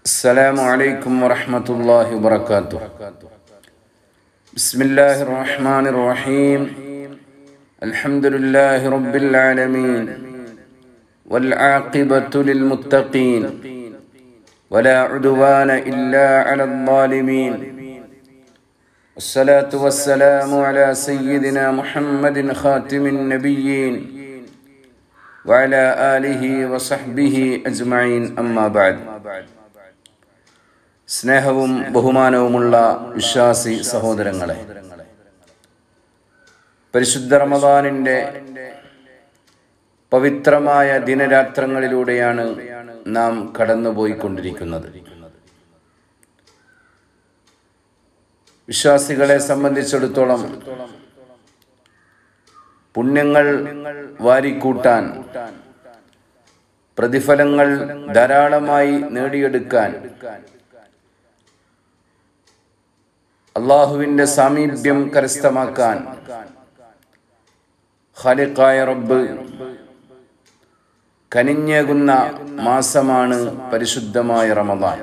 السلام عليكم ورحمة الله وبركاته بسم الله الرحمن الرحيم الحمد لله رب العالمين والعاقبة للمتقين ولا عدوان إلا على الظالمين الصلاة والسلام على سيدنا محمد خاتم النبيين وعلى آله وصحبه أجمعين أما بعد സ്നേഹവും ബഹുമാനവുമുള്ള വിശ്വാസി സഹോദരങ്ങളെ പരിശുദ്ധ റമദാനിൻ്റെ പവിത്രമായ ദിനരാത്രങ്ങളിലൂടെയാണ് നാം കടന്നുപോയിക്കൊണ്ടിരിക്കുന്നത് വിശ്വാസികളെ സംബന്ധിച്ചിടത്തോളം പുണ്യങ്ങൾ വാരിക്കൂട്ടാൻ പ്രതിഫലങ്ങൾ ധാരാളമായി നേടിയെടുക്കാൻ അള്ളാഹുവിൻ്റെ സാമീപ്യം കരസ്ഥമാക്കാൻ ഖാലിഖായ റബ്ബ് കനിഞ്ഞേകുന്ന മാസമാണ് പരിശുദ്ധമായ റമദാൻ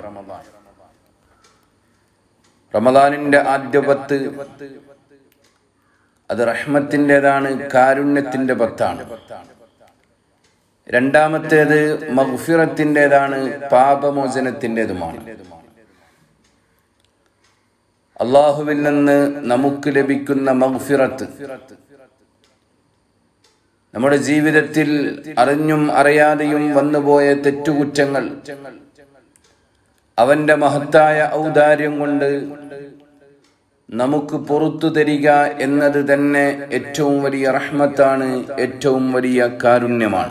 റമദാനിന്റെ ആദ്യ പത്ത് അത് റഹ്മത്തിൻ്റെതാണ് കാരുണ്യത്തിന്റെ പത്താണ് രണ്ടാമത്തേത് മഗ്ഫിറത്തിൻ്റെതാണ് പാപമോചനത്തിൻ്റെതുമാണ് അള്ളാഹുവിൽ നിന്ന് നമുക്ക് ലഭിക്കുന്ന മഗ്ഫിറത്ത് നമ്മുടെ ജീവിതത്തിൽ അറിഞ്ഞും അറിയാതെയും വന്നുപോയ തെറ്റുകുറ്റങ്ങൾ അവന്റെ മഹത്തായ ഔദാര്യം കൊണ്ട് നമുക്ക് പുറത്തു തരിക എന്നത് തന്നെ ഏറ്റവും വലിയ റഹ്മത്താണ് ഏറ്റവും വലിയ കാരുണ്യമാണ്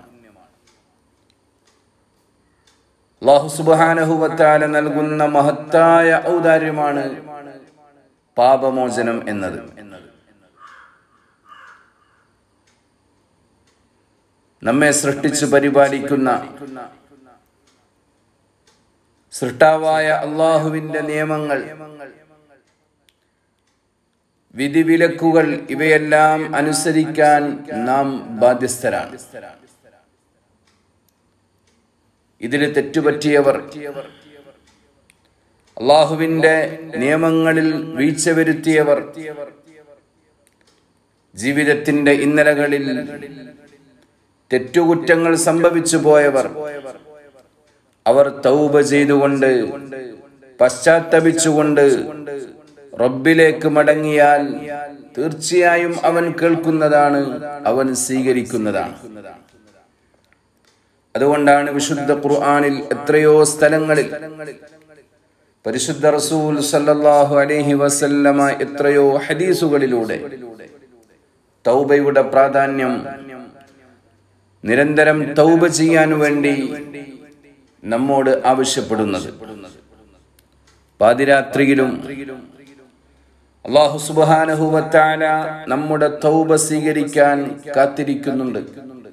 അള്ളാഹു സുബാനഹുവത്താല നൽകുന്ന മഹത്തായ ഔദാര്യമാണ് പാപമോചനം എന്നത് നമ്മെ സൃഷ്ടിച്ചു പരിപാലിക്കുന്ന സൃഷ്ടാവായ അള്ളാഹുവിന്റെ നിയമങ്ങൾ വിധിവിലക്കുകൾ ഇവയെല്ലാം അനുസരിക്കാൻ നാം ബാധ്യസ്ഥരാണ് ഇതിൽ തെറ്റുപറ്റിയവർ അള്ളാഹുവിന്റെ നിയമങ്ങളിൽ വീഴ്ച വരുത്തിയവർ ജീവിതത്തിന്റെ ഇന്നലകളിൽ തെറ്റുകുറ്റങ്ങൾ സംഭവിച്ചു പോയവർ അവർ തൗബ ചെയ്തുകൊണ്ട് പശ്ചാത്തപിച്ചുകൊണ്ട് റബ്ബിലേക്ക് മടങ്ങിയാൽ തീർച്ചയായും അവൻ കേൾക്കുന്നതാണ് അവൻ സ്വീകരിക്കുന്നതാണ് അതുകൊണ്ടാണ് വിശുദ്ധ ഖുർആനിൽ എത്രയോ സ്ഥലങ്ങളിൽ പരിശുദ്ധ റസൂൽ സല്ലല്ലാഹു അലൈഹി വസല്ലമ എത്രയോ ഹദീസുകളിലൂടെ തൗബയുടെ പ്രാധാന്യം നിരന്തരം തൗബ ചെയ്യാൻ വേണ്ടി നമ്മോട് ആവശ്യപ്പെടുന്നത് പാതിരാത്രിയിലും അള്ളാഹു സുബാനഹുവത്താല നമ്മുടെ തൗബ സ്വീകരിക്കാൻ കാത്തിരിക്കുന്നുണ്ട്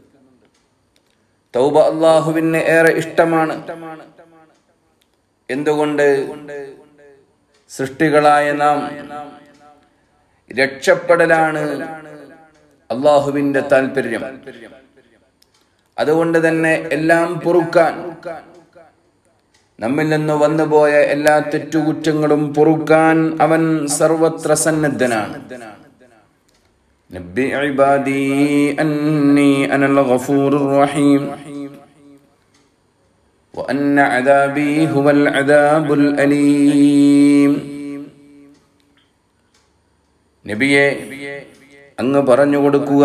തൗബ അള്ളാഹുവിന് ഏറെ ഇഷ്ടമാണ് എന്തുകൊണ്ട് സൃഷ്ടികളായ നാം രക്ഷപ്പെടലാണ് അള്ളാഹുവിന്റെ താല്പര്യം അതുകൊണ്ട് തന്നെ എല്ലാം പൊറുക്കാൻ നമ്മിൽ നിന്ന് വന്നുപോയ എല്ലാ തെറ്റുകുറ്റങ്ങളും പൊറുക്കാൻ അവൻ സർവത്ര സന്നദ്ധനാണ് نبئ عبادي أني أنا الغفور الرحيم وأن عذابي هو العذاب الأليم നബിയെ അങ്ങ് പറഞ്ഞു കൊടുക്കുക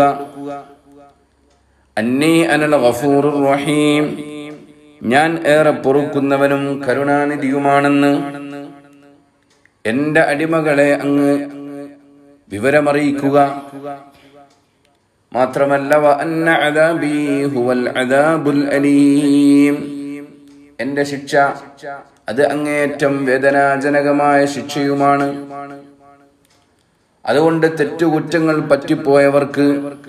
അന്നീ അനൽ ഗഫൂർ റഹീം ഞാൻ ഏറെ പൊറുക്കുന്നവനും കരുണാനിധിയുമാണെന്ന് എന്റെ അടിമകളെ അങ്ങ് വിവരമറിയിക്കുക മാത്രമല്ല എന്റെ ശിക്ഷ അത് അങ്ങേയറ്റം വേദനാജനകമായ ശിക്ഷയുമാണ് അതുകൊണ്ട് തെറ്റുകുറ്റങ്ങൾ പറ്റിപ്പോയവർക്ക്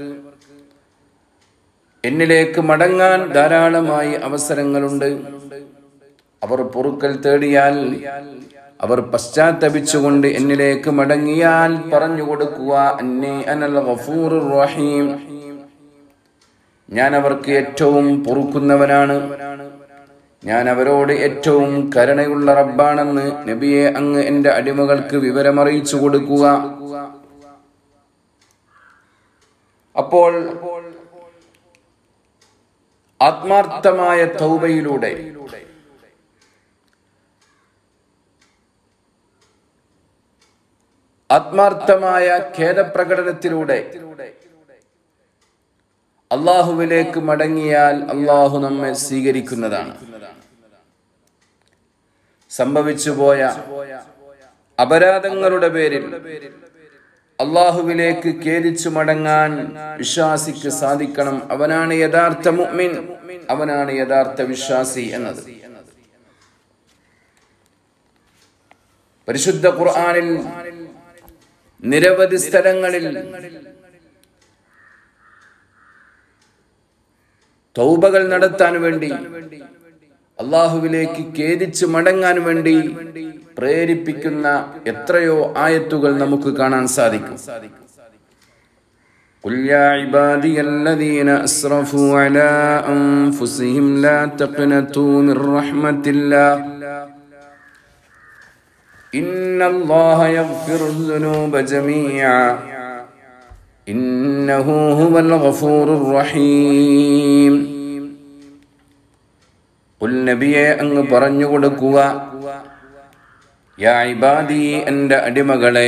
എന്നിലേക്ക് മടങ്ങാൻ ധാരാളമായി അവസരങ്ങളുണ്ട് അവർ പൊറുക്കൽ തേടിയാൽ അവർ പശ്ചാത്തപിച്ചുകൊണ്ട് എന്നിലേക്ക് മടങ്ങിയാൽ പറഞ്ഞു കൊടുക്കുക അന്നേ അനൽ ഗഫൂർ റഹീം ഞാൻ അവർക്ക് ഏറ്റവും പൊറുക്കുന്നവനാണ് ഞാൻ അവരോട് ഏറ്റവും കരുണയുള്ള റബ്ബാണെന്ന് നബിയെ അങ്ങ് എന്റെ അടിമകൾക്ക് വിവരമറിയിച്ചു കൊടുക്കുക അപ്പോൾ ആത്മാർത്ഥമായ തൗബയിലൂടെ ആത്മാർത്ഥമായ ഖേദപ്രകടനത്തിലൂടെ അള്ളാഹുവിലേക്ക് മടങ്ങിയാൽ അള്ളാഹു നമ്മെ സ്വീകരിക്കുന്നതാണ് സംഭവിച്ചുപോയ അപരാധങ്ങളുടെ പേരിൽ അള്ളാഹുവിലേക്ക് ഖേദിച്ചു മടങ്ങാൻ വിശ്വാസിക്ക് സാധിക്കണം അവനാണ് യഥാർത്ഥ മുഅ്മിൻ അവനാണ് യഥാർത്ഥ വിശ്വാസി എന്നത് പരിശുദ്ധ ഖുർആനിൽ നിരവധി സ്ഥലങ്ങളിൽ തൗബകൾ നടത്താൻ വേണ്ടി അള്ളാഹുവിലേക്ക് ഖേദിച്ച് മടങ്ങാൻ വേണ്ടി പ്രേരിപ്പിക്കുന്ന എത്രയോ ആയത്തുകൾ നമുക്ക് കാണാൻ സാധിക്കും قل يا عبادي الذين أسرفوا على أنفسهم لا تقنطوا من رحمة الله إن الله يغفر الذنوب جميعا إنه هو الغفور الرحيم قل നബിയെ അങ്ങ് പറഞ്ഞു കൊടുക്കുക യാ ഇബാദി എൻ്റെ അടിമകളെ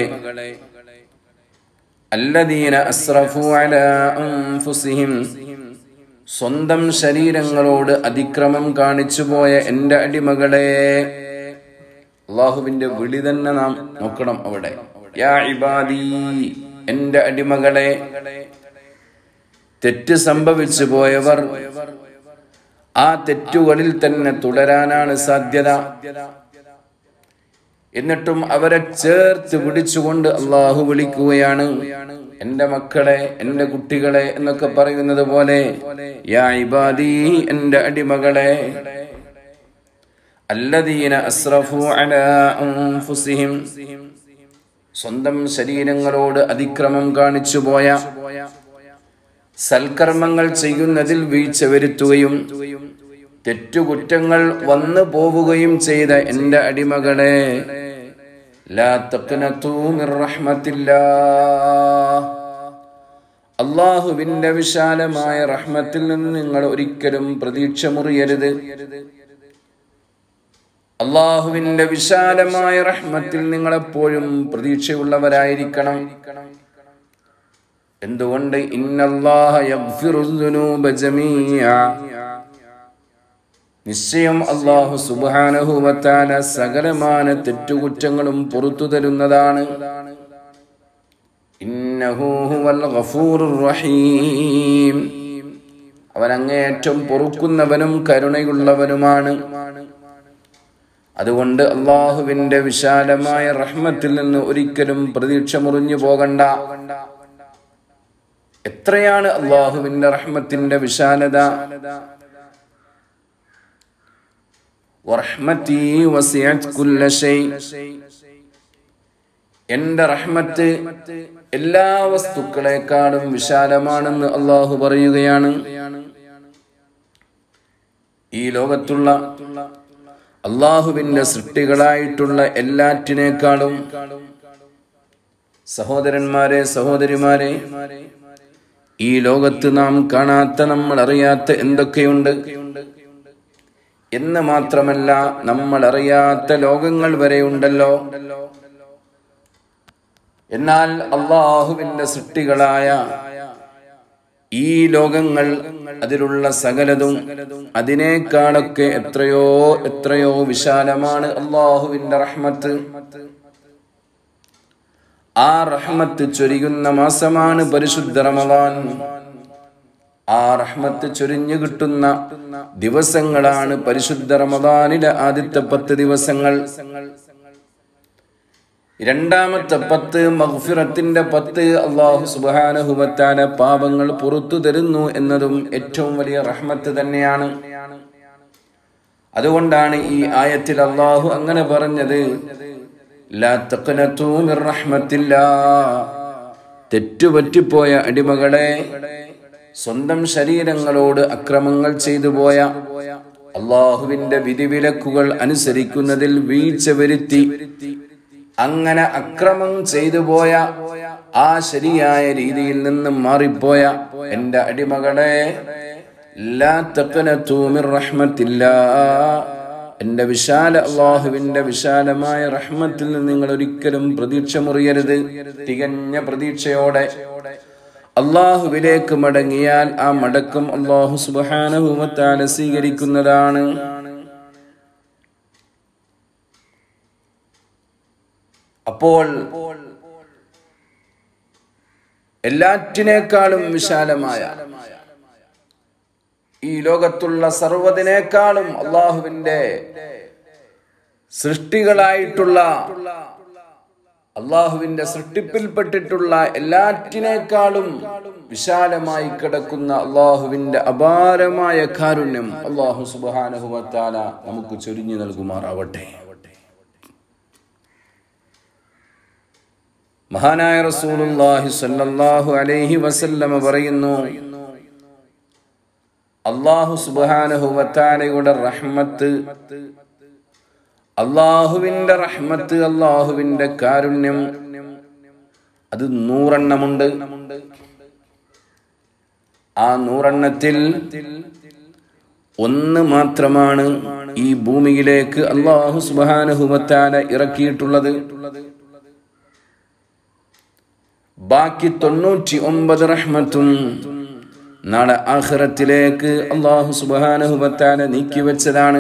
അല്ലദീന അസ്റഫു അലാ അൻഫുസിഹിം സ്വന്തം ശരീരങ്ങളോട് അതിക്രമം കാണിച്ചു പോയ എൻ്റെ അടിമകളെ അള്ളാഹുവിന്റെ വിളി തന്നെ നാം നോക്കണം അവിടെ യാ ഇബാദി എൻ്റെ അടിമകളെ തെറ്റ് സംഭവിച്ചു പോയവർ ആ തെറ്റുകളിൽ തന്നെ തുടരാനാണ് സാധ്യത എന്നിട്ടും അവരെ ചേർത്ത് പിടിച്ചുകൊണ്ട് അള്ളാഹു വിളിക്കുകയാണ് എന്റെ മക്കളെ എന്റെ കുട്ടികളെ എന്നൊക്കെ പറയുന്നത് പോലെ യാ ഇബാദി എന്റെ അടിമകളെ അല്ലദീന അസ്റഫു അലാ അൻഫുസിഹിം സ്വന്തം ശരീരങ്ങളോട് അതിക്രമം കാണിച്ചു പോയ സൽക്കർമ്മങ്ങൾ ചെയ്യുന്നതിൽ വീഴ്ച വരുത്തുകയും തെറ്റുകുറ്റങ്ങൾ വന്നു പോവുകയും ചെയ്ത എൻ്റെ അടിമകളെ ലാ തഖ്നതൂ മിർ റഹ്മത്തില്ലാഹ് അള്ളാഹുവിന്റെ വിശാലമായ റഹ്മത്തിൽ നിന്ന് നിങ്ങൾ ഒരിക്കലും പ്രതീക്ഷ മുറിയരുത് അള്ളാഹുവിന്റെ വിശാലമായ റഹ്മത്തിൽ നിങ്ങളെപ്പോഴും പ്രതീക്ഷയുള്ളവരായിരിക്കണം എന്തുകൊണ്ട് ഇന്നല്ലാഹ യഗ്ഫിറുൽ ദുനൂബ ജമീഅ നിശ്ചയം അള്ളാഹു സുബ്ഹാനഹു വതആല സകലമാന തെറ്റുകുറ്റങ്ങളും പുറത്തു തരുന്നതാണ് ഇന്നഹു ഹുവൽ ഗഫൂറുർ റഹീം അവൻ അങ്ങേയറ്റം പൊറുക്കുന്നവനും കരുണയുള്ളവനുമാണ് അതുകൊണ്ട് അള്ളാഹുവിന്റെ വിശാലമായ റഹ്മത്തിൽ നിന്ന് ഒരിക്കലും പ്രതീക്ഷ മുറിഞ്ഞു പോകണ്ട എത്രയാണ് അള്ളാഹുവിന്റെ റഹ്മത്തിന്റെ വിശാലത വറഹ്മത്തി വസിഅത് കുല്ല ഷൈ എന്റെ റഹ്മത്ത് എല്ലാ വസ്തുക്കളെക്കാളും വിശാലമാണെന്ന് അള്ളാഹു പറയുകയാണ് ഈ ലോകത്തുള്ള അള്ളാഹുവിന്റെ സൃഷ്ടികളായിട്ടുള്ള എല്ലാറ്റിനേക്കാളും സഹോദരന്മാരെ സഹോദരിമാരെ ഈ ലോകത്ത് നാം കാണാത്ത നമ്മൾ അറിയാത്ത എന്തൊക്കെയുണ്ട് എന്ന് മാത്രമല്ല നമ്മൾ അറിയാത്ത ലോകങ്ങൾ വരെ ഉണ്ടല്ലോ എന്നാൽ അള്ളാഹുവിന്റെ സൃഷ്ടികളായ ഈ ലോകങ്ങൾ അതിലുള്ള സകലതും അതിനേക്കാളൊക്കെ എത്രയോ എത്രയോ വിശാലമാണ് അള്ളാഹുവിന്റെ റഹ്മത്ത് ആ റഹ്മത്ത് ചൊരിയുന്ന മാസമാണ് പരിശുദ്ധ റമദാൻ ആ റഹ്മത്ത് ചൊരിഞ്ഞു കിട്ടുന്ന ദിവസങ്ങളാണ് പരിശുദ്ധ റമദാനിലെ ആദ്യത്തെ പത്ത് ദിവസങ്ങൾ രണ്ടാമത്തെ പത്ത് മഗ്ഫിറത്തിന്റെ പത്ത് അള്ളാഹു സുബാനഹുബത്താന പാപങ്ങൾ പുറത്തു തരുന്നു എന്നതും ഏറ്റവും വലിയ റഹ്മത്ത് തന്നെയാണ് അതുകൊണ്ടാണ് ഈ ആയത്തിൽ അള്ളാഹു അങ്ങനെ പറഞ്ഞത് ലാ തഖ്നതൂ മിർ റഹ്മത്തില്ലാ തെറ്റുപറ്റിപ്പോയ അടിമകളെ സ്വന്തം ശരീരങ്ങളോട് അക്രമങ്ങൾ ചെയ്തു പോയ അള്ളാഹുവിന്റെ വിധിവിലക്കുകൾ അനുസരിക്കുന്നതിൽ വീഴ്ച വരുത്തി അങ്ങനെ അക്രമം ചെയ്തു പോയ ആ ശരിയായ രീതിയിൽ നിന്നും മാറിപ്പോയ എന്റെ അടിമകളെ ലാ തഖ്നതൂ മിർ റഹ്മത്തില്ലാ എന്റെ വിശാല അള്ളാഹുവിന്റെ വിശാലമായ റഹ്മത്തിൽ നിന്ന് നിങ്ങൾ ഒരിക്കലും പ്രതീക്ഷ മുറിയരുത് തികഞ്ഞ പ്രതീക്ഷയോടെ അള്ളാഹുവിലേക്ക് മടങ്ങിയാൽ ആ മടക്കം അള്ളാഹു സുബാനഹുമത്താല സ്വീകരിക്കുന്നതാണ് അപ്പോൾ എല്ലാറ്റിനേക്കാളും വിശാലമായ ഈ ലോകത്തുള്ള സർവ്വതിനേക്കാളും അള്ളാഹുവിന്റെ സൃഷ്ടികളായിട്ടുള്ള അള്ളാഹുവിന്റെ സൃഷ്ടിപ്പിൽപ്പെട്ടിട്ടുള്ള എല്ലാറ്റിനേക്കാളും വിശാലമായി കിടക്കുന്ന അള്ളാഹുവിന്റെ അപാരമായ കാരുണ്യം അള്ളാഹു സുബാനഹുവത്താല നമുക്ക് ചൊരിഞ്ഞു നൽകുമാറാവട്ടെ മഹാനായ റസൂലുള്ളാഹി സ്വല്ലല്ലാഹു അലൈഹി വസല്ലമ പറയുന്നു അള്ളാഹു സുബാനഹുവത്താലയുടെ റഹ്മത്ത് അള്ളാഹുവിന്റെ റഹ്മത്ത് അള്ളാഹുവിന്റെ കാരുണ്യം അത് നൂറെണ്ണമുണ്ട് ആ നൂറെണ്ണത്തിൽ ഒന്ന് മാത്രമാണ് ഈ ഭൂമിയിലേക്ക് അള്ളാഹു സുബാനഹുവത്താല ഇറക്കിയിട്ടുള്ളത് ബാക്കി തൊണ്ണൂറ്റി ഒമ്പത് റഹ്മത്തും നാളെ ആഖിറത്തിലേക്ക് അള്ളാഹു സുബാനഹുബത്താല നീക്കിവെച്ചതാണ്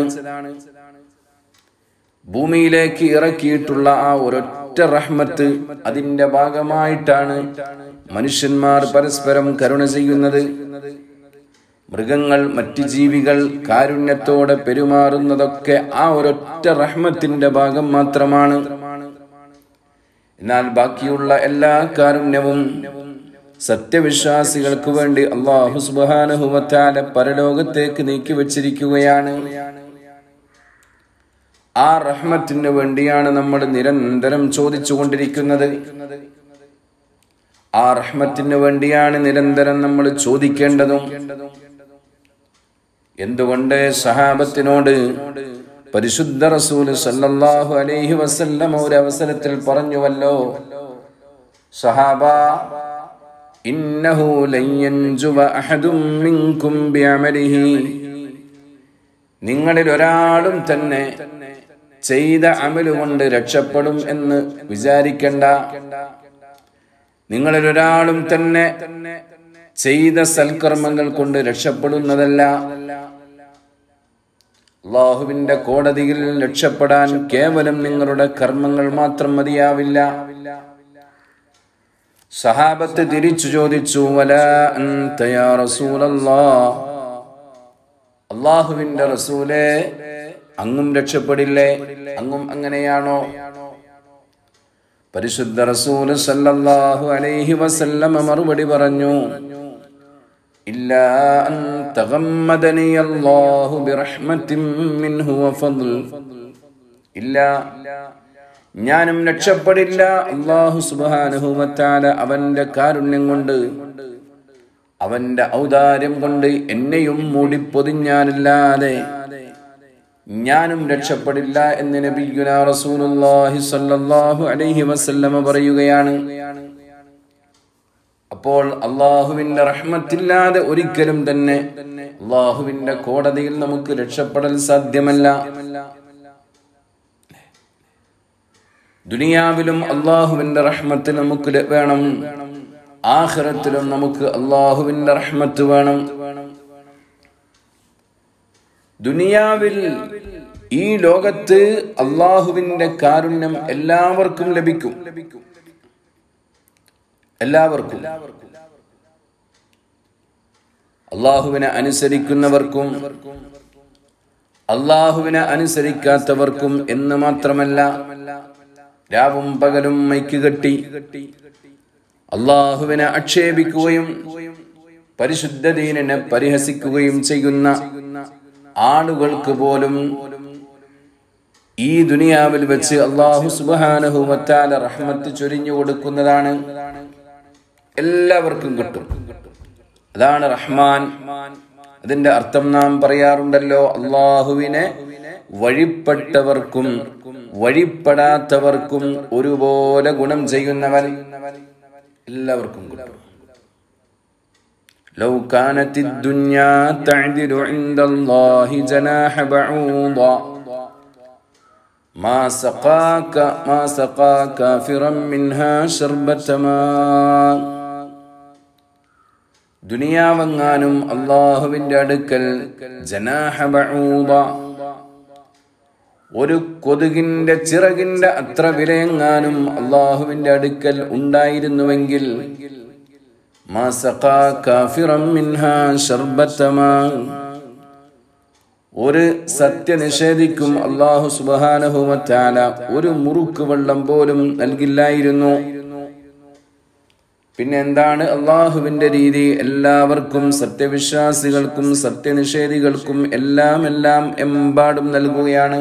ഭൂമിയിലേക്ക് ഇറക്കിയിട്ടുള്ള ആ ഒരൊറ്റ റഹ്മത്ത് അതിന്റെ ഭാഗമായിട്ടാണ് മനുഷ്യന്മാർ പരസ്പരം കരുണ ചെയ്യുന്നത് മൃഗങ്ങൾ മറ്റു ജീവികൾ കാരുണ്യത്തോടെ പെരുമാറുന്നതൊക്കെ ആ ഒരൊറ്റ റഹ്മത്തിന്റെ ഭാഗം മാത്രമാണ് എന്നാൽ ബാക്കിയുള്ള എല്ലാ കാരുണ്യവും സത്യവിശ്വാസികൾക്ക് വേണ്ടി അള്ളാഹു സുബാനഹുവത്താല പരലോകത്തേക്ക് നീക്കി വച്ചിരിക്കുകയാണ് ആ റഹ്മത്തിന് വേണ്ടിയാണ് നമ്മൾ നിരന്തരം ചോദിച്ചു കൊണ്ടിരിക്കുന്നത് ആ റഹ്മത്തിന് വേണ്ടിയാണ് നിരന്തരം നമ്മൾ ചോദിക്കേണ്ടതും എന്തുകൊണ്ട് സഹാബത്തിനോട് പരിശുദ്ധ റസൂൽ സല്ലല്ലാഹു അലൈഹി വസല്ലം ഒരു അവസരത്തിൽ പറഞ്ഞുവല്ലോ സഹാബ ഇന്നഹു ലൻ യൻജുവ അഹദും മിൻകും ബിഅമലിഹി നിങ്ങളിൽ ഒരാളും തന്നെ ചെയ്ത അമല് കൊണ്ട് രക്ഷപ്പെടും എന്ന് വിചാരിക്കണ്ട നിങ്ങളിൽ ഒരാളും തന്നെ ചെയ്ത സൽക്കർമ്മങ്ങൾ കൊണ്ട് രക്ഷപ്പെടുന്നതല്ല അള്ളാഹുവിന്റെ കോടതിയിൽ രക്ഷപ്പെടാൻ കേവലം നിങ്ങളുടെ കർമ്മങ്ങൾ മാത്രം മതിയാവില്ല സഹാബത്ത് തിരിച്ചു ചോദിച്ചു വല അൻത യാ റസൂലല്ലാ അള്ളാഹുവിന്റെ റസൂലെ അങ്ങും രക്ഷപ്പെടില്ലേ അങ്ങും അങ്ങനെയാണോ പരിശുദ്ധ റസൂൽ സല്ലല്ലാഹു അലൈഹി വസല്ലമ മറുപടി പറഞ്ഞു ഇല്ല അൻ തഗമ്മദനി അല്ലാഹു ബിറഹ്മത്തിൻ മിൻഹു വഫദ്ൽ ഇല്ല ഞാനും രക്ഷപ്പെടില്ല അള്ളാഹു സുബ്ഹാനഹു വതആല അവന്റെ കാരുണ്യം കൊണ്ട് അവന്റെ ഔദാര്യം കൊണ്ട് എന്നെയും മൂടി പൊതിഞ്ഞാലല്ലാതെ ഞാനും രക്ഷപ്പെടില്ല എന്ന് നബിയുന റസൂലുള്ളാഹി സ്വല്ലല്ലാഹു അലൈഹി വസല്ലമ പറയുകയാണ് അപ്പോൾ അള്ളാഹുവിന്റെ റഹ്മത്തില്ലാതെ ഒരിക്കലും തന്നെ അള്ളാഹുവിന്റെ കോടതിയിൽ നമുക്ക് രക്ഷപ്പെടൽ സാധ്യമല്ല ദുനിയാവിലും അള്ളാഹുവിന്റെ റഹ്മത്ത് നമുക്ക് ല- വേണം ആഖിറത്തിലും നമുക്ക് അള്ളാഹുവിന്റെ റഹ്മത്ത് വേണം ദുനിയാവിൽ ഈ ലോകത്ത് അള്ളാഹുവിന്റെ കാരുണ്യം എല്ലാവർക്കും ലഭിക്കും എല്ലാവർക്കും അള്ളാഹുവിനെ അനുസരിക്കുന്നവർക്കും അള്ളാഹുവിനെ അനുസരിക്കാത്തവർക്കും എന്ന് മാത്രമല്ല രാവും പകലും മൈക്ക് കെട്ടി അള്ളാഹുവിനെ ആക്ഷേപിക്കുകയും പരിശുദ്ധ ദീനിനെ പരിഹസിക്കുകയും ചെയ്യുന്ന ആളുകൾക്ക് പോലും ഈ ദുനിയാവിൽ വെച്ച് അള്ളാഹു സുബാനഹുമത്താല റഹ്മത്ത് ചൊരിഞ്ഞു കൊടുക്കുന്നതാണ് എല്ലാവർക്കും കിട്ടും അതാണ് റഹ്മാൻ അതിന്റെ അർത്ഥം നാം പറയാറുണ്ടല്ലോ അള്ളാഹുവിനെ വഴിപ്പെട്ടവർക്കും വഴിപ്പെടാത്തവർക്കും ഒരുപോലെ ഗുണം ചെയ്യുന്നവൻ എല്ലാവർക്കും കിട്ടും لو كانت الدنيا تعدل عند الله جناح بعوضة ما سقاك ما سقى كافرا منها شربة ماء ദുനിയാവെങ്ങാനും അള്ളാഹുവിന്റെ അടുക്കൽ ജനാഹ ബഊദ ഒരു കൊതുകിന്റെ ചിറകിന്റെ അത്ര വിലയെങ്ങാനും അള്ളാഹുവിന്റെ അടുക്കൽ ഉണ്ടായിരുന്നുവെങ്കിൽ മാ സഖാ കാഫിറൻ മിൻഹാ ശർബത്ത മാ. ഒരു സത്യനിഷേധിക്കും അള്ളാഹു സുബാനഹുമത്താല ഒരു മുറുക്ക് വെള്ളം പോലും നൽകില്ലായിരുന്നു പിന്നെ എന്താണ് അള്ളാഹുവിന്റെ രീതി എല്ലാവർക്കും സത്യവിശ്വാസികൾക്കും സത്യനിഷേധികൾക്കും എല്ലാം എല്ലാം എമ്പാടും നൽകുകയാണ്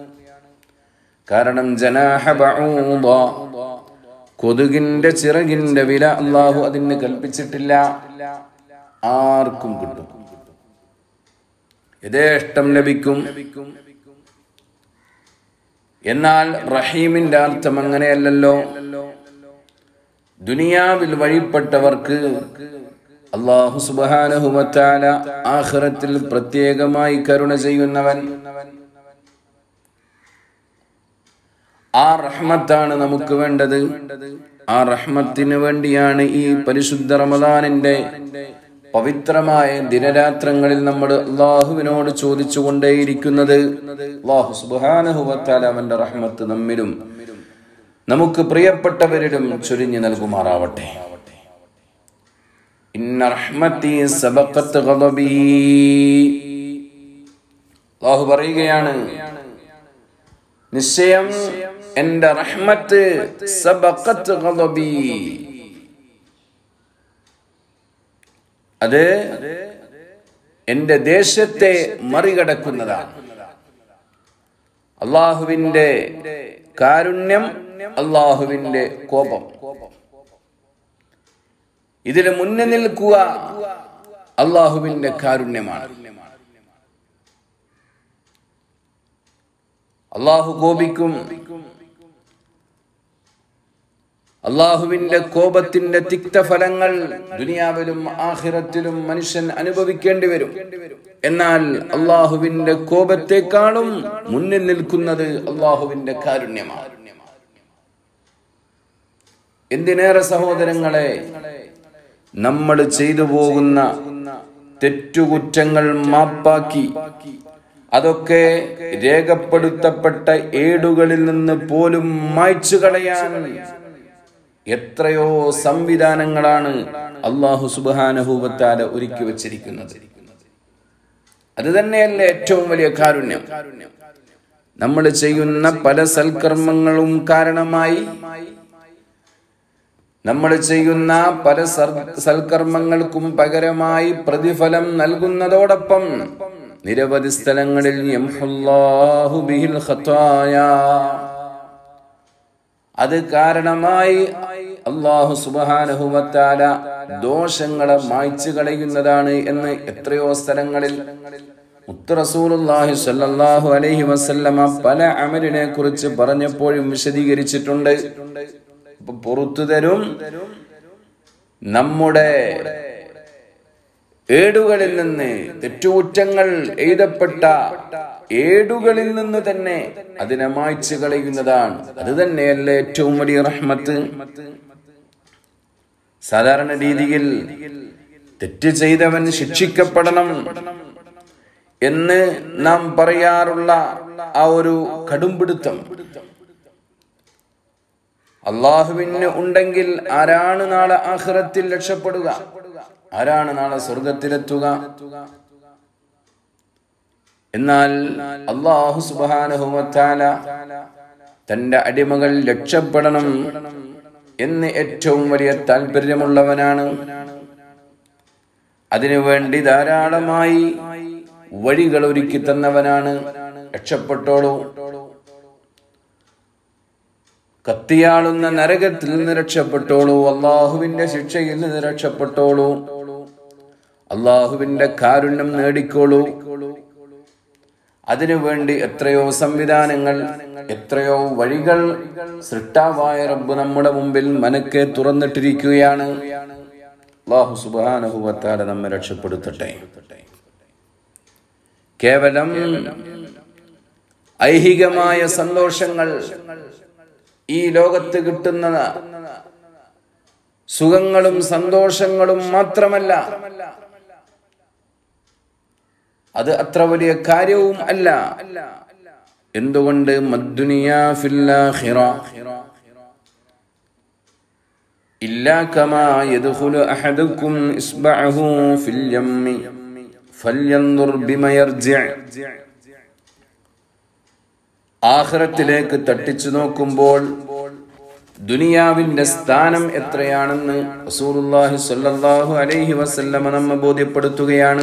കാരണം ജനാഹ ബഊദ കൊതുകിന്റെ ചിറകിന്റെ വില അള്ളാഹു അതിന് കൽപ്പിച്ചിട്ടില്ല ആർക്കും കിട്ടും യഥേഷ്ടം ലഭിക്കും എന്നാൽ റഹീമിന്റെ അർത്ഥം അങ്ങനെയല്ലല്ലോ ദുനിയാവിൽ വഴിപ്പെട്ടവർക്ക് അള്ളാഹു സുബാനഹുമത്താല ആഖിറത്തിൽ പ്രത്യേകമായി കരുണ ചെയ്യുന്നവൻ ആ റഹ്മത്താണ് നമുക്ക് വേണ്ടത് ആ റഹ്മത്തിന് വേണ്ടിയാണ് ഈ പരിശുദ്ധ റമദാനിന്റെ പവിത്രമായ ദിനരാത്രങ്ങളിൽ നമ്മൾ അള്ളാഹുവിനോട് ചോദിച്ചുകൊണ്ടേയിരിക്കുന്നത് അള്ളാഹു സുബാനഹുവത്താല അവന്റെ റഹ്മത്ത് നമ്മിലും നമുക്ക് പ്രിയപ്പെട്ടവരിലും ചൊരിഞ്ഞു നൽകുമാറാവട്ടെ ഇന്ന റഹ്മത്തി സബഖത്ത് ഗളബി അള്ളാഹു പറയുകയാണ് നിശ്ചയം എന്റെ റഹ്മത്ത് സബഖത്ത് ഗളബി അത് എന്റെ ദേശത്തെ മറികടക്കുന്നതാണ് അള്ളാഹുവിന്റെ കാരുണ്യം അള്ളാഹുവിന്റെ കോപം ഇതിൽ മുന്നിൽ നിൽക്കുക അള്ളാഹുവിന്റെ കാരുണ്യമാണ് അള്ളാഹു കോപിക്കും അള്ളാഹുവിന്റെ കോപത്തിന്റെ തിക്തഫലങ്ങൾ ദുനിയാവിലും ആഹിറത്തിലും മനുഷ്യൻ അനുഭവിക്കേണ്ടി വരും എന്നാൽ അള്ളാഹുവിന്റെ കോപത്തെക്കാളും മുന്നിൽ നിൽക്കുന്നത് അള്ളാഹുവിന്റെ കാരുണ്യമാണ് എന്തിനേറെ സഹോദരങ്ങളെ നമ്മൾ ചെയ്തു പോകുന്ന തെറ്റുകുറ്റങ്ങൾ മാപ്പാക്കി അതൊക്കെ രേഖപ്പെടുത്തപ്പെട്ട ഏടുകളിൽ നിന്ന് പോലും മായ്ച്ചു കളയാൻ എത്രയോ സംവിധാനങ്ങളാണ് അള്ളാഹു സുബാനഹൂബത്താല ഒരുക്കി വച്ചിരിക്കുന്നത് അത് തന്നെയല്ലേ ഏറ്റവും വലിയ കാരുണ്യം നമ്മൾ ചെയ്യുന്ന പല സൽക്കർമ്മങ്ങളും കാരണമായി നമ്മൾ ചെയ്യുന്ന പല സൽക്കർമ്മങ്ങൾക്കും പകരമായി പ്രതിഫലം നൽകുന്നതോടൊപ്പം നിരവധി സ്ഥലങ്ങളിൽ യംഹുല്ലാഹു ബിഹിൽ ഖത്തായ അത് കാരണമായി അള്ളാഹു സുബാനഹുവത്താല ദോഷങ്ങളെ മായ്ച്ചു കളയുന്നതാണ് എന്ന് എത്രയോ സ്ഥലങ്ങളിൽ മുത്തറസൂലുള്ളാഹി സ്വല്ലല്ലാഹു അലൈഹി വസല്ലമ പല അമലിനെ കുറിച്ച് പറഞ്ഞപ്പോഴും വിശദീകരിച്ചിട്ടുണ്ട് അപ്പൊ പുറത്തു തരും നമ്മുടെ ഏടുകളിൽ നിന്ന് തെറ്റുകുറ്റങ്ങൾ എഴുതപ്പെട്ട ഏടുകളിൽ നിന്ന് തന്നെ അതിനെ മായ്ച്ചു കളയുന്നതാണ് അത് തന്നെയല്ലേ ഏറ്റവും വലിയ റഹ്മത്ത് സാധാരണ രീതിയിൽ തെറ്റ് ചെയ്തവൻ ശിക്ഷിക്കപ്പെടണം എന്ന് നാം പറയാറുള്ള ആ ഒരു കടുംപിടുത്തം അള്ളാഹുവിന് ഉണ്ടെങ്കിൽ ആരാണ് നാളെ ആഹ്റത്തിൽ രക്ഷപ്പെടുക ആരാണ് നാളെ സ്വർഗത്തിലെത്തുക എന്നാൽ അള്ളാഹു സുബാനഹുമത്താല തന്റെ അടിമകൾ രക്ഷപ്പെടണം എന്ന് ഏറ്റവും വലിയ താല്പര്യമുള്ളവനാണ് അതിനുവേണ്ടി ധാരാളമായി വഴികൾ ഒരുക്കി തന്നവനാണ് രക്ഷപ്പെട്ടോളൂ കത്തിയാളുന്ന നരകത്തിൽ നിന്ന് രക്ഷപ്പെട്ടോളൂ അള്ളാഹുവിന്റെ ശിക്ഷയിൽ നിന്ന് രക്ഷപ്പെട്ടോളൂ അള്ളാഹുവിന്റെ കാരുണ്യം നേടിക്കോളൂ അതിനുവേണ്ടി എത്രയോ സംവിധാനങ്ങൾ എത്രയോ വഴികൾ സൃഷ്ടാവായ റബ്ബ് നമ്മുടെ മുമ്പിൽ മനക്കെ തുറന്നിട്ടിരിക്കുകയാണ് അള്ളാഹു സുബാനഹുവത്താല നമ്മെ രക്ഷപ്പെടുത്തട്ടെ കേവലം ഐഹികമായ സന്തോഷങ്ങൾ ഈ ലോകത്ത് കിട്ടുന്ന സുഖങ്ങളും സന്തോഷങ്ങളും മാത്രമല്ല അത് അത്ര വലിയ കാര്യവും അല്ല എന്തുകൊണ്ട് മദ്ദുനിയാ ഫില്ലാഖിറ ഇല്ലാ കമാ യദ്ഖുലു അഹദുക്കും ഇസ്ബഅഹു ഫിൽ യമ്മി ഫൽയൻദുർ ബിമ യർജിഅ ആഖിറത്തിലേക്ക് തട്ടിച്ചു നോക്കുമ്പോൾ ദുനിയാവിന്റെ സ്ഥാനം എത്രയാണെന്ന് റസൂലുള്ളാഹി സ്വല്ലല്ലാഹു അലൈഹി വസല്ലമ നമ്മെ ബോധ്യപ്പെടുത്തുകയാണ്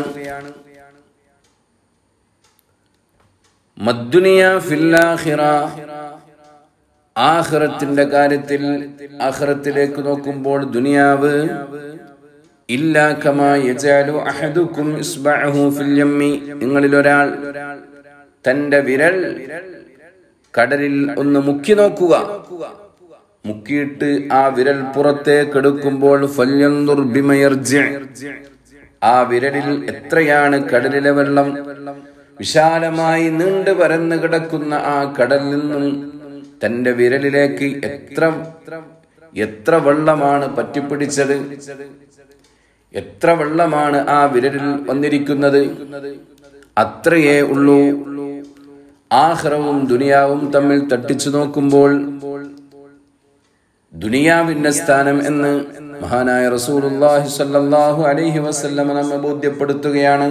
മദ്ദുനിയ ഫില്ലാഖിറ ആഖിറത്തിന്റെ കാര്യത്തിൽ ആഖിറത്തിലേക്ക് നോക്കുമ്പോൾ ദുനിയാവ് ഇല്ലാ കമാ യജാലു അഹദുക്കും ഇസ്ബഅഹു ഫിൽ യമ്മി നിങ്ങളിൽ ഒരാൾ തന്റെ വിരൽ കടലിൽ ഒന്ന് മുക്കി നോക്കുക മുക്കിയിട്ട് ആ വിരൽ പുറത്തേക്ക് എടുക്കുമ്പോൾ ഫല്യൻദുർ ബിമ യർജി ആ വിരലിൽ എത്രയാണ് കടലിലെ വെള്ളം വിശാലമായി നീണ്ടു പരന്നു കിടക്കുന്ന ആ കടലിൽ നിന്നും തന്റെ വിരലിലേക്ക് എത്ര എത്ര വെള്ളമാണ് പറ്റിപ്പിടിച്ചത് എത്ര വെള്ളമാണ് ആ വിരലിൽ വന്നിരിക്കുന്നത് അത്രയേ ഉള്ളൂ ആഹ്റവും ദുനിയാവും തമ്മിൽ തട്ടിച്ചു നോക്കുമ്പോൾ ദുനിയാവിന്റെ സ്ഥാനം എന്ന് മഹാനായ റസൂലുള്ളാഹി സ്വല്ലല്ലാഹു അലൈഹി വസല്ലമ നമ്മെ ബോധ്യപ്പെടുത്തുകയാണ്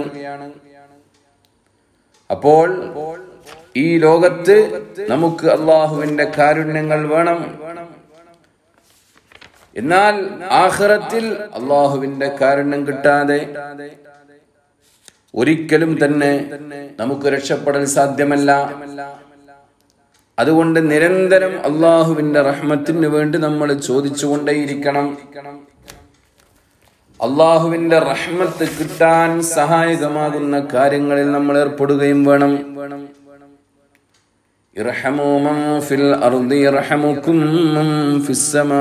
അപ്പോൾ ഈ ലോകത്ത് നമുക്ക് അള്ളാഹുവിന്റെ കാരുണ്യങ്ങൾ വേണം എന്നാൽ ആഖിറത്തിൽ അള്ളാഹുവിന്റെ കാരുണ്യം കിട്ടാതെ ഒരിക്കലും തന്നെ നമുക്ക് രക്ഷപ്പെടൽ സാധ്യമല്ല അതുകൊണ്ട് നിരന്തരം അള്ളാഹുവിന്റെ റഹ്മത്തിന് വേണ്ടി നമ്മൾ ചോദിച്ചുകൊണ്ടേയിരിക്കണം അള്ളാഹുവിന്റെ റഹ്മത്ത് കിട്ടാൻ സഹായകമാകുന്ന കാര്യങ്ങളിൽ നമ്മൾ ഏർപ്പെടുകയും വേണം ഇർഹമൂ മൻ ഫിൽ അർദി യർഹമുക്കും മൻ ഫിസ് സമാ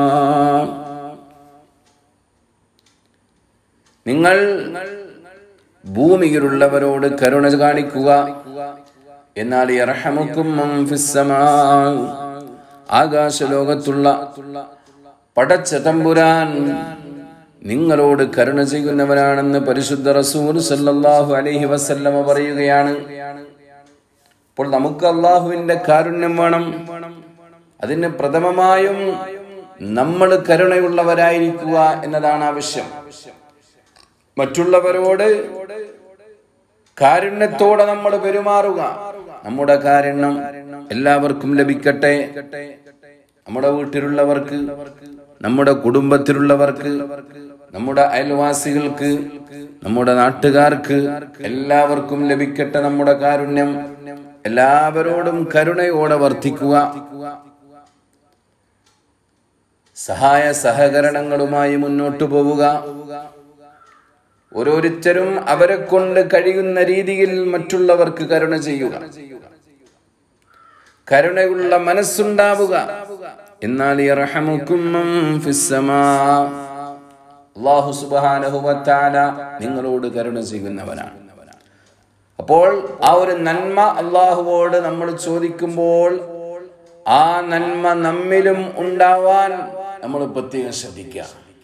നിങ്ങൾ ഭൂമിയിലുള്ളവരോട് കരുണ കാണിക്കുക എന്നാൽ യർഹമുക്കും മൻ ഫിസ് സമാ ആകാശലോകത്തുള്ള പടച്ച തമ്പുരാൻ നിങ്ങളോട് കരുണ ചെയ്യുന്നവനാണെന്ന് പരിശുദ്ധ റസൂൽ സല്ലല്ലാഹു അലൈഹി വസല്ലമ പറയുകയാണ് അപ്പോൾ നമുക്ക് അള്ളാഹുവിന്റെ കാരുണ്യം വേണം അതിന് പ്രഥമമായും നമ്മൾ കരുണയുള്ളവരായിരിക്കുക എന്നതാണ് ആവശ്യം മറ്റുള്ളവരോട് കാരുണ്യത്തോടെ നമ്മൾ പെരുമാറുക നമ്മുടെ കാരുണ്യം എല്ലാവർക്കും ലഭിക്കട്ടെ നമ്മുടെ വീട്ടിലുള്ളവർക്ക് നമ്മുടെ കുടുംബത്തിലുള്ളവർക്ക് നമ്മുടെ അയൽവാസികൾക്ക് നമ്മുടെ നാട്ടുകാർക്ക് എല്ലാവർക്കും ലഭിക്കട്ടെ നമ്മുടെ കാരുണ്യം എല്ലാവരോടും കരുണയോടെ വർദ്ധിക്കുക സഹായ സഹകരണങ്ങളുമായി മുന്നോട്ടു പോവുക ഓരോരുത്തരും അവരെ കൊണ്ട് കഴിയുന്ന രീതിയിൽ മറ്റുള്ളവർക്ക് കരുണ ചെയ്യുക കരുണയുള്ള മനസ്സുണ്ടാവുക എന്നാൽ യർഹമുക്കും മൻ ഫിസ്സമാ. അല്ലാഹു സുബ്ഹാനഹു വ തആല നിങ്ങളോട് കരുണ ചെയ്യുന്നവനാണ് അപ്പോൾ ആ ഒരു നന്മ അള്ളാഹുവോട് നമ്മൾ ചോദിക്കുമ്പോൾ ആ നന്മ നമ്മിലും ഉണ്ടാവാൻ നമ്മൾ പ്രത്യേകം ശ്രദ്ധിക്കുക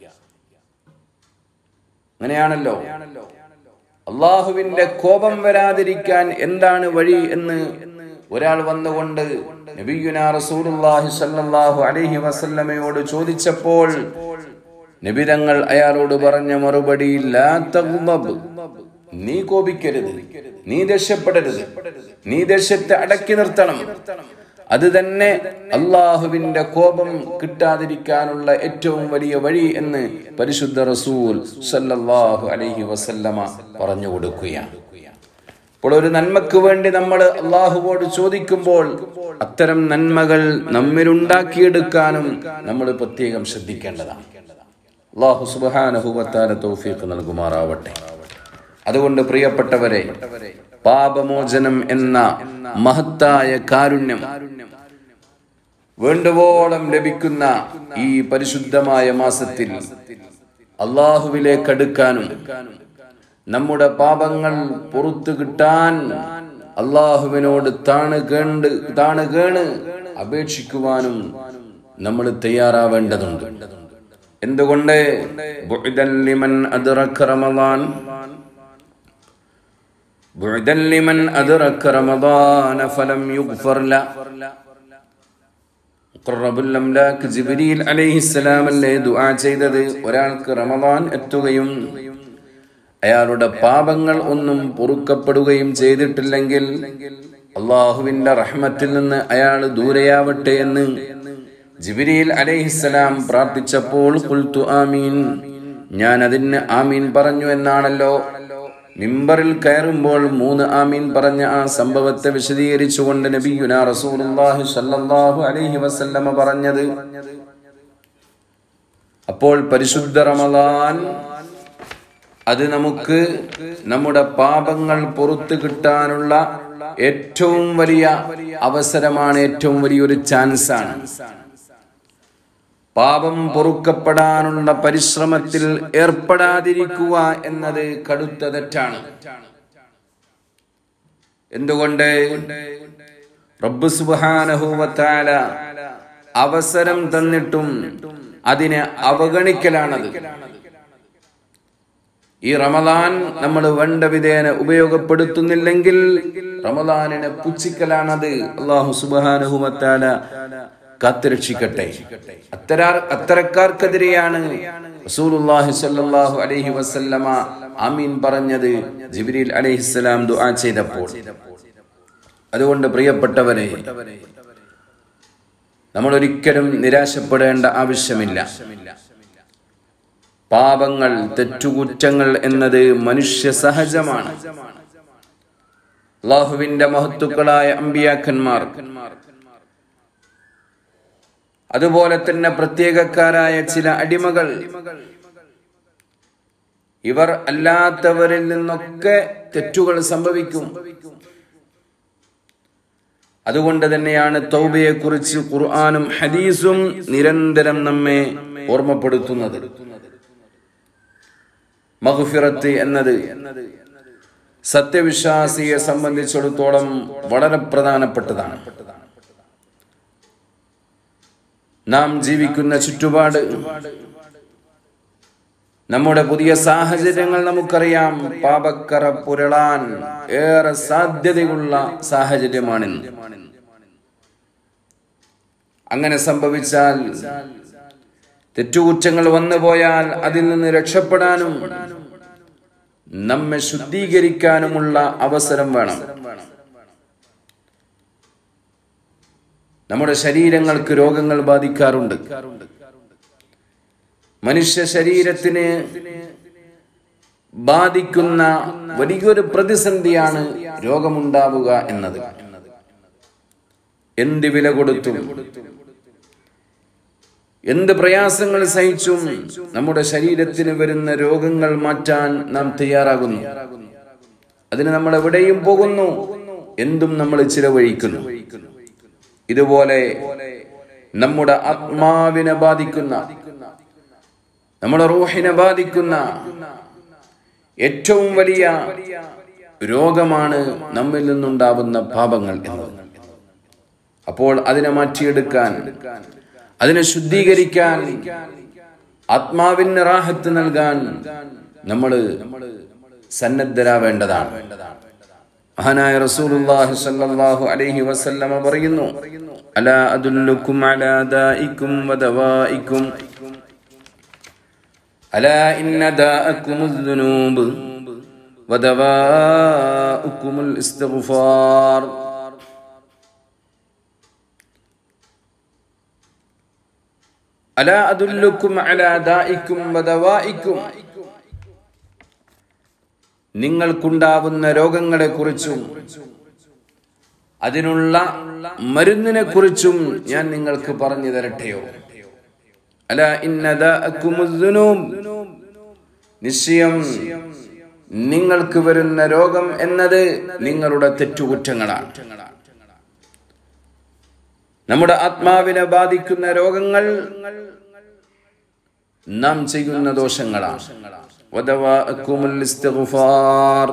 അങ്ങനെയാണല്ലോ അള്ളാഹുവിന്റെ കോപം വരാതിരിക്കാൻ എന്താണ് വഴി എന്ന് ഒരാൾ വന്നുകൊണ്ട് നബിയുനാ റസൂലുള്ളാഹി സ്വല്ലല്ലാഹു അലൈഹി വസല്ലമയോട് ചോദിച്ചപ്പോൾ നബിതങ്ങൾ അയാളോട് പറഞ്ഞ മറുപടി ലാ തഗ്ളബ് നീ കോപിക്കരുത് നീ ദേഷ്യപ്പെടരുത് നീ ദേഷ്യത്തെ അടക്കി നിർത്തണം അത് തന്നെ അള്ളാഹുവിന്റെ കോപം കിട്ടാതിരിക്കാനുള്ള ഏറ്റവും വലിയ വഴി എന്ന് പരിശുദ്ധ റസൂൽ സല്ലല്ലാഹു അലൈഹി വസല്ലമ പറഞ്ഞു കൊടുക്കുകയാണ് അപ്പോൾ ഒരു നന്മക്ക് വേണ്ടി നമ്മൾ അള്ളാഹുവോട് ചോദിക്കുമ്പോൾ അത്തരം നന്മകൾ നമ്മിലുണ്ടാക്കിയെടുക്കാനും നമ്മൾ പ്രത്യേകം ശ്രദ്ധിക്കേണ്ടതാണ് അള്ളാഹു സുബാനഹുവത്താല തൗഫീഖ് നൽകുമാറാവട്ടെ അതുകൊണ്ട് പ്രിയപ്പെട്ടവരെ പാപമോചനം എന്ന മഹത്തായ കാരുണ്യം വേണ്ടുവോളം ലഭിക്കുന്ന ഈ പരിശുദ്ധമായ മാസത്തിൽ അള്ളാഹുവിലേക്ക് അടുക്കാനും നമ്മുടെ പാപങ്ങൾ പുറത്തു കിട്ടാൻ അള്ളാഹുവിനോട് താണ് കേണ്ട് താണ് കേണ് അപേക്ഷിക്കുവാനും നമ്മൾ തയ്യാറാവേണ്ടതുണ്ട് എന്തുകൊണ്ട് ബുഇദൻ ലിമൻ അദ്റക റമളാൻ ബുഇദൻ ലിമൻ അദ്റക റമളാൻ ഫലം യുഗ്ഫർ ല ഖറബുൽ അംലാക്ക് ജിബ്രീൽ അലൈഹിസ്സലാം അല്ലേ ദുആ ചെയ്തത് ഒരാൾക്ക് റമളാൻ എത്തുകയും അയാളുടെ പാപങ്ങൾ ഒന്നും പൊറുക്കപ്പെടുകയും ചെയ്തിട്ടില്ലെങ്കിൽ അള്ളാഹുവിന്റെ റഹ്മത്തിൽ നിന്ന് അയാൾ ദൂരെയാവട്ടെ എന്ന് ജിബിരിയിൽ അലൈഹിസ്സലാം പ്രാർത്ഥിച്ചപ്പോൾ കുൽത്തു ആമീൻ ഞാൻ അതിന് ആമീൻ പറഞ്ഞു എന്നാണല്ലോ മിമ്പറിൽ കയറുമ്പോൾ മൂന്ന് ആമീൻ പറഞ്ഞ ആ സംഭവത്തെ വിശദീകരിച്ചുകൊണ്ട് നബിയുന റസൂലുള്ളാഹി സ്വല്ലല്ലാഹു അലൈഹി വസല്ലമ പറഞ്ഞത് അപ്പോൾ പരിശുദ്ധ റമദാൻ അത് നമുക്ക് നമ്മുടെ പാപങ്ങൾ പുറത്തു കിട്ടാനുള്ള ഏറ്റവും വലിയ അവസരമാണ് ഏറ്റവും വലിയൊരു ചാൻസാണ് പാപം പൊറുക്കപ്പെടാനുള്ള പരിശ്രമത്തിൽ ഏർപ്പെടാതിരിക്കുക എന്നത് കടുത്ത തെറ്റാണ് എന്തുകൊണ്ട് റബ്ബ് സുബ്ഹാനഹുവത്താല അവസരം തന്നിട്ടും അതിനെ അവഗണിക്കലാണത് ഈ റമദാൻ നമ്മൾ വേണ്ട വിധേന ഉപയോഗപ്പെടുത്തുന്നില്ലെങ്കിൽ റമദാനിനെ പുച്ഛിക്കലാണത് അള്ളാഹു സുബാനുഹുമത്താല കാത്തുരക്ഷിക്കട്ടെ അത്തരാർ അത്തരക്കാർക്കെതിരെയാണ് റസൂലുള്ളാഹി സ്വല്ലല്ലാഹു അലൈഹി വസല്ലമ ആമീൻ പറഞ്ഞത് ജിബ്രീൽ അലൈഹിസ്സലാം ദുആ ചെയ്തപ്പോൾ അതുകൊണ്ട് പ്രിയപ്പെട്ടവരെ നമ്മൾ ഒരിക്കലും നിരാശപ്പെടേണ്ട ആവശ്യമില്ല പാപങ്ങൾ തെറ്റുകുറ്റങ്ങൾ എന്നത് മനുഷ്യ സഹജമാണ് അള്ളാഹുവിന്റെ മഹത്തുക്കളായ അമ്പിയാക്കന്മാർ അതുപോലെ തന്നെ പ്രത്യേകക്കാരായ ചില അടിമകൾ ഇവർ അല്ലാത്തവരിൽ നിന്നൊക്കെ തെറ്റുകൾ സംഭവിക്കും അതുകൊണ്ട് തന്നെയാണ് തൗബയെ കുറിച്ച് ഖുർആാനും ഹദീസും നിരന്തരം നമ്മെ ഓർമ്മപ്പെടുത്തുന്നത് മഹുഫിറത്ത് എന്നത് സത്യവിശ്വാസിയെ സംബന്ധിച്ചിടത്തോളം വളരെ പ്രധാനപ്പെട്ടതാണ് നാം ജീവിക്കുന്ന ചുറ്റുപാട് നമ്മുടെ പുതിയ സാഹചര്യങ്ങൾ നമുക്കറിയാം പാപക്കറ പുരളാൻ ഏറെ സാധ്യതയുള്ള സാഹചര്യമാണിന്ന് അങ്ങനെ സംഭവിച്ചാൽ തെറ്റുകുറ്റങ്ങൾ വന്നുപോയാൽ അതിൽ നിന്ന് രക്ഷപ്പെടാനും നമ്മെ ശുദ്ധീകരിക്കാനുമുള്ള അവസരം വേണം നമ്മുടെ ശരീരങ്ങൾക്ക് രോഗങ്ങൾ ബാധിക്കാറുണ്ട് മനുഷ്യ ശരീരത്തിന് ബാധിക്കുന്ന വലിയൊരു പ്രതിസന്ധിയാണ് രോഗമുണ്ടാവുക എന്നത് എന്ത് വില കൊടുത്തും എന്ത് പ്രയാസങ്ങൾ സഹിച്ചും നമ്മുടെ ശരീരത്തിന് വരുന്ന രോഗങ്ങൾ മാറ്റാൻ നാം തയ്യാറാകുന്നു അതിന് നമ്മൾ എവിടെയും പോകുന്നു എന്തും നമ്മൾ ചിലവഴിക്കുന്നു ഇതുപോലെ നമ്മുടെ ആത്മാവിനെ ബാധിക്കുന്ന നമ്മുടെ റൂഹിനെ ബാധിക്കുന്ന ഏറ്റവും വലിയ രോഗമാണ് നമ്മിൽ നിന്നുണ്ടാവുന്ന പാപങ്ങൾ എന്നത് അപ്പോൾ അതിനെ മാറ്റിയെടുക്കാൻ അതിനെ ശുദ്ധീകരിക്കാൻ ആത്മാവിന് റാഹത്ത് നൽകാൻ നമ്മൾ സന്നദ്ധരാവേണ്ടതാണ് മഹാനായ റസൂലുള്ളാഹി സ്വല്ലല്ലാഹു അലൈഹി വസല്ലമ പറയുന്നു അലാ അദുല്ലുക്കും അലാ ദാഇക്കും വദവാഇക്കും അലാ ഇന്ന ദാഅക്കുമുൽ ദുനൂബ് വദവാഉക്കുമുൽ ഇസ്തിഗ്ഫാർ അലാ അദുല്ലുക്കും അലാ ദാഇക്കും വദവാഇക്കും നിങ്ങൾക്കുണ്ടാവുന്ന രോഗങ്ങളെ കുറിച്ചും അതിനുള്ള മരുന്നിനെ കുറിച്ചും ഞാൻ നിങ്ങൾക്ക് പറഞ്ഞു തരട്ടെയോ അല ഇന്നദൂബ് നിശ്ചയം നിങ്ങൾക്ക് വരുന്ന രോഗം എന്നത് നിങ്ങളുടെ തെറ്റുകുറ്റങ്ങളാണ് നമ്മുടെ ആത്മാവിനെ ബാധിക്കുന്ന രോഗങ്ങൾ നാം ചെയ്യുന്ന ദോഷങ്ങളാണ് വദവാഅക്കുമുൽ ഇസ്തിഗ്ഫാർ.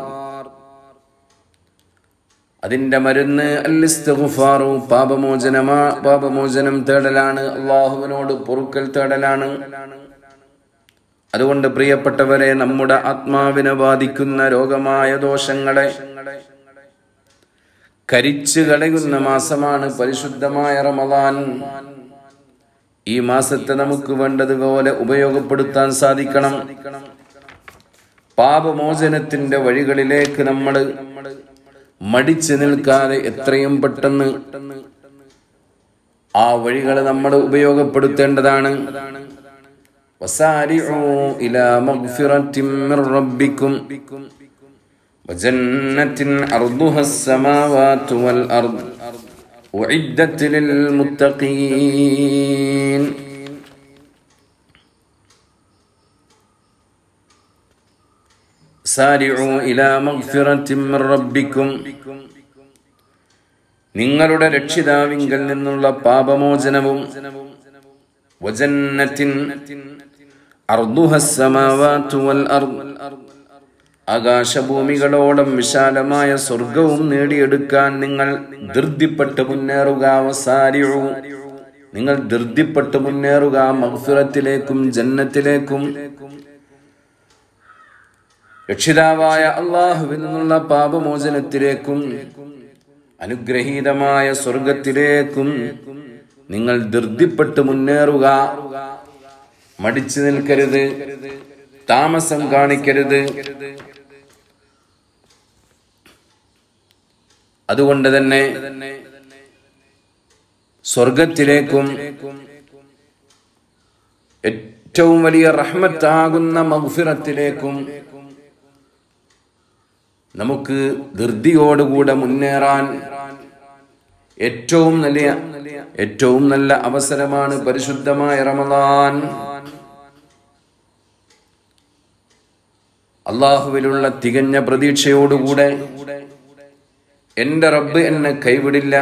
അതിന്റെ മരുന്ന് അല്ലിസ്തിഗ്ഫാറു പാപമോചനമാ പാപമോചനം തേടലാണ് അള്ളാഹുവിനോട് പൊറുക്കൽ തേടലാണ് അതുകൊണ്ട് പ്രിയപ്പെട്ടവരെ നമ്മുടെ ആത്മാവിനെ ബാധിക്കുന്ന രോഗമായ ദോഷങ്ങളെ കരിച്ചു കളയുന്ന മാസമാണ് പരിശുദ്ധമായ റമദാൻ ഈ മാസത്തെ നമുക്ക് വേണ്ടതുപോലെ ഉപയോഗപ്പെടുത്താൻ സാധിക്കണം പാപമോചനത്തിന്റെ വഴികളിലേക്ക് നമ്മൾ മടിച്ചു നിൽക്കാതെ എത്രയും പെട്ടെന്ന് ആ വഴികൾ നമ്മൾ ഉപയോഗപ്പെടുത്തേണ്ടതാണ് وسارعوا إلى مغفرة من ربكم وجنة عرضها السماوات والأرض أعدت للمتقين سارعوا إلى مغفرة من ربكم നിങ്ങളുടെ രക്ഷിതാവിങ്കൽ നിന്നുള്ള പാപമോചനവും വജന്നത്തിൻ അർദുഹ السماوات والأرض ആകാശഭൂമികളോളം വിശാലമായ സ്വർഗവും നേടിയെടുക്കാൻ നിങ്ങൾ ധൃതിപ്പെട്ട് മുന്നേറുക വസാരിഴു നിങ്ങൾ ധൃതിപ്പെട്ട് മുന്നേറുക മഗ്ഫിറത്തിലേക്കും ജന്നത്തിലേക്കും രക്ഷിതാവായ അള്ളാഹുവിൽ നിന്നുള്ള പാപമോചനത്തിലേക്കും അനുഗ്രഹീതമായ സ്വർഗത്തിലേക്കും നിങ്ങൾ ധൃതിപ്പെട്ട് മുന്നേറുക മടിച്ചു നിൽക്കരുത് താമസം കാണിക്കരുത് അതുകൊണ്ട് തന്നെ സ്വർഗത്തിലേക്കും ഏറ്റവും വലിയ റഹ്മത്താകുന്ന മഗ്ഫിറത്തിലേക്കും നമുക്ക് ധൃതിയോടുകൂടെ മുന്നേറാൻ ഏറ്റവും നല്ല ഏറ്റവും നല്ല അവസരമാണ് പരിശുദ്ധമായ റമദാൻ അള്ളാഹുവിലുള്ള തികഞ്ഞ പ്രതീക്ഷയോടുകൂടെ എന്റെ റബ്ബ് എന്നെ കൈവിടില്ല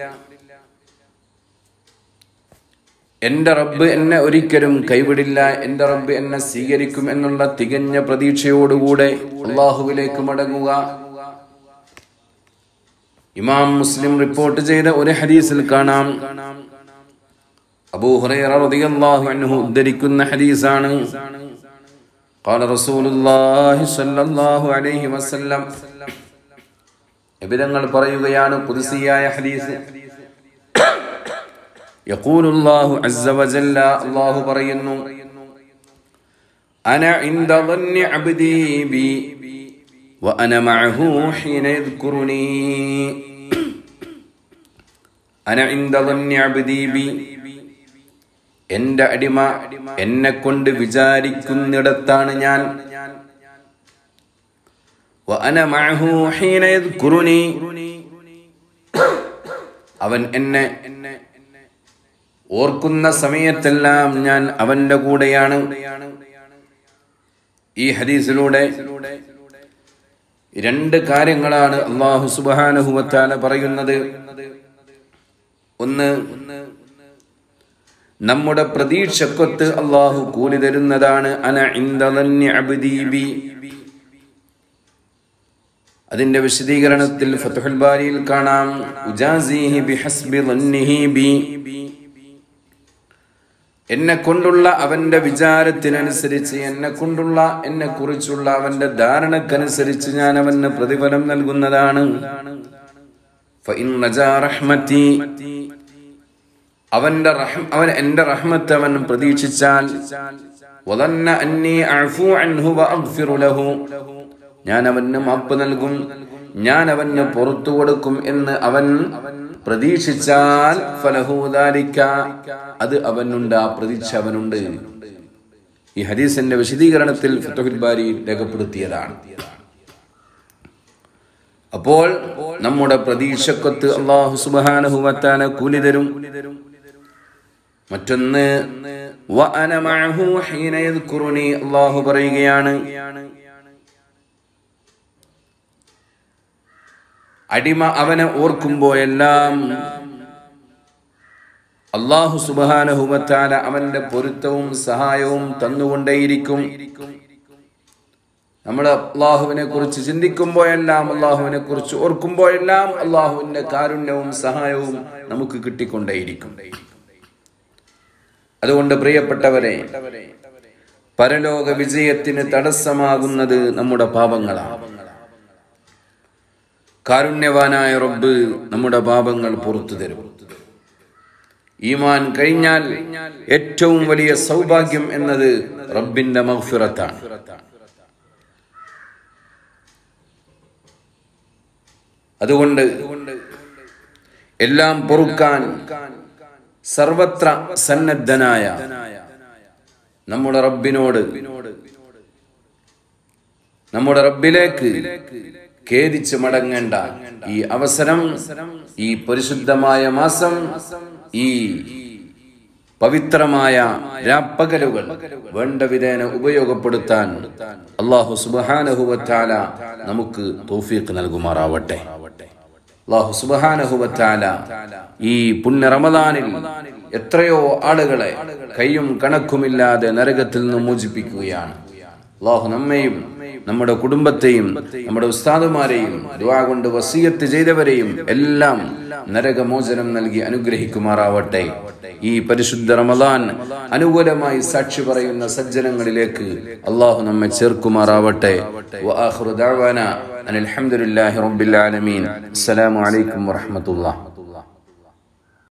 എന്റെ റബ്ബ് എന്നെ ഒരിക്കലും കൈവിടില്ല എന്റെ റബ്ബ് എന്നെ സ്വീകരിക്കും എന്നുള്ള തികഞ്ഞ പ്രതീക്ഷയോടുകൂടെ അള്ളാഹുവിലേക്ക് മടങ്ങുക ഇമാം മുസ്ലിം റിപ്പോർട്ട് ചെയ്ത ഒരു ഹദീസിൽ കാണാം അബൂ ഹുറൈറ റളിയല്ലാഹു അൻഹു ഉദ്ധരിക്കുന്ന ഹദീസാണ് قال رسول الله صلى الله عليه وسلم എബിതങ്ങൾ പറയുകയാണ് പുതുസിയായ ഹദീസ് يقول الله عز وجل الله പറയുന്നു أنا عند ظن عبدي بي وأنا معه حين يذكرني أنا عند ظن عبدي بي എന്റെ അടിമ എന്നെ കൊണ്ട് വിചാരിക്കുന്നിടത്താണ് ഞാൻ وأنا معه حين يذكرني അവൻ എന്നെ ഓർക്കുന്ന സമയത്തെല്ലാം ഞാൻ അവന്റെ കൂടെയാണ് ഈ ഹദീസിലൂടെ രണ്ട് കാര്യങ്ങളാണ് അള്ളാഹു സുബാനഹുവത്താല പറയുന്നത് ഒന്ന് നമ്മുടെ പ്രതീക്ഷക്കൊത്ത് അള്ളാഹു കൂലി തരുന്നതാണ് അന ഇന്ദലന്യ അബ്ദീബി അതിന്റെ വിശദീകരണത്തിൽ ഫതുഹുൽ ബാരിയിൽ കാണാം ഉജാസിഹി ബിഹസ്ബി ളന്നിഹി ബി എന്നെ കൊണ്ടുള്ള അവന്റെ വിചാരത്തിനനുസരിച്ച് എന്നെ കൊണ്ടുള്ള എന്നെ കുറിച്ചുള്ള അവന്റെ ധാരണക്കനുസരിച്ച് ഞാൻ അവന് പ്രതിഫലം നൽകുന്നതാണ് ഫഇൻ നജാ റഹ്മതി അവന്റെ റഹ്മ അവൻ എന്റെ റഹ്മത്ത് അവൻ പ്രതീക്ഷിച്ചാൽ വദന്ന അന്നി അഅഫു അൻഹു വഅഗ്ഫിറു ലഹു ഞാൻ അവന് മാപ്പ് നൽകും ഞാൻ അവന് പുറത്തു കൊടുക്കും എന്ന് അവൻ പ്രതീക്ഷിച്ചാൽ ഫലഹൂദാലിക്ക അത് അവനുണ്ട് ആ പ്രതീക്ഷ അവനുണ്ട് ഈ ഹദീസിന്റെ വിശദീകരണത്തിൽ ഫത്തുഹുൽ ബാരി രേഖപ്പെടുത്തിയതാണ് അപ്പോൾ നമ്മുടെ പ്രതീക്ഷക്കൊത്ത് അള്ളാഹു സുബാനഹുവത്താന കൂലി തരും മറ്റൊന്ന് വഅന മഅഹു ഹീന യദ്കുറുനി അല്ലാഹു പറയുകയാണ് അടിമ അവനെ ഓർക്കുമ്പോഴെല്ലാം അള്ളാഹു സുബാനഹുമത്താല അവന്റെ പൊരുത്തവും സഹായവും തന്നുകൊണ്ടേയിരിക്കും നമ്മൾ അള്ളാഹുവിനെ കുറിച്ച് ചിന്തിക്കുമ്പോഴെല്ലാം അള്ളാഹുവിനെ കുറിച്ച് ഓർക്കുമ്പോഴെല്ലാം അള്ളാഹുവിന്റെ കാരുണ്യവും സഹായവും നമുക്ക് കിട്ടിക്കൊണ്ടേയിരിക്കും അതുകൊണ്ട് പ്രിയപ്പെട്ടവരെ പരലോക വിജയത്തിന് തടസ്സമാകുന്നത് നമ്മുടെ പാപങ്ങളാണ് കാരുണ്യവാനായ റബ്ബ് നമ്മുടെ പാപങ്ങൾ പുറത്തു തരും ഈമാൻ കഴിഞ്ഞാൽ ഏറ്റവും വലിയ സൗഭാഗ്യം എന്നത് റബ്ബിന്റെ മഹ്ഫിറത്താണ് അതുകൊണ്ട് എല്ലാം പൊറുക്കാൻ സർവത്ര സന്നദ്ധനായ നമ്മുടെ റബ്ബിനോട് നമ്മുടെ റബ്ബിലേക്ക് ഖേദിച്ച് മടങ്ങേണ്ട ഈ അവസരം ഈ പരിശുദ്ധമായ മാസം ഈ പവിത്രമായ രാപ്പകലുകൾ വേണ്ട വിധേന ഉപയോഗപ്പെടുത്താൻ അള്ളാഹു സുബാനഹുവത്താല നമുക്ക് തോഫീക്ക് നൽകുമാറാവട്ടെ അള്ളാഹു സുബാനഹുവത്താല ഈ പുണ്യ റമദാനിൽ എത്രയോ ആളുകളെ കയ്യും കണക്കുമില്ലാതെ നരകത്തിൽ നിന്ന് മോചിപ്പിക്കുകയാണ് അള്ളാഹു നമ്മയും നമ്മുടെ കുടുംബത്തെയും നമ്മുടെ ഉസ്താദുമാരെയും ദുആ കൊണ്ട് വസീയത്ത് ചെയ്തവരെയും എല്ലാം നരകമോചനം നൽകി അനുഗ്രഹിക്കുമാറാവട്ടെ ഈ പരിശുദ്ധ റമദാൻ അനുകൂലമായി സാക്ഷി പറയുന്ന സജ്ജനങ്ങളിലേക്ക് അള്ളാഹു നമ്മെ ചേർക്കുമാറാവട്ടെ വആഖിറു ദഅവാന അനിൽ ഹംദുലില്ലാഹി റബ്ബിൽ ആലമീൻ അസ്സലാമു അലൈക്കും വറഹ്മത്തുള്ളാഹി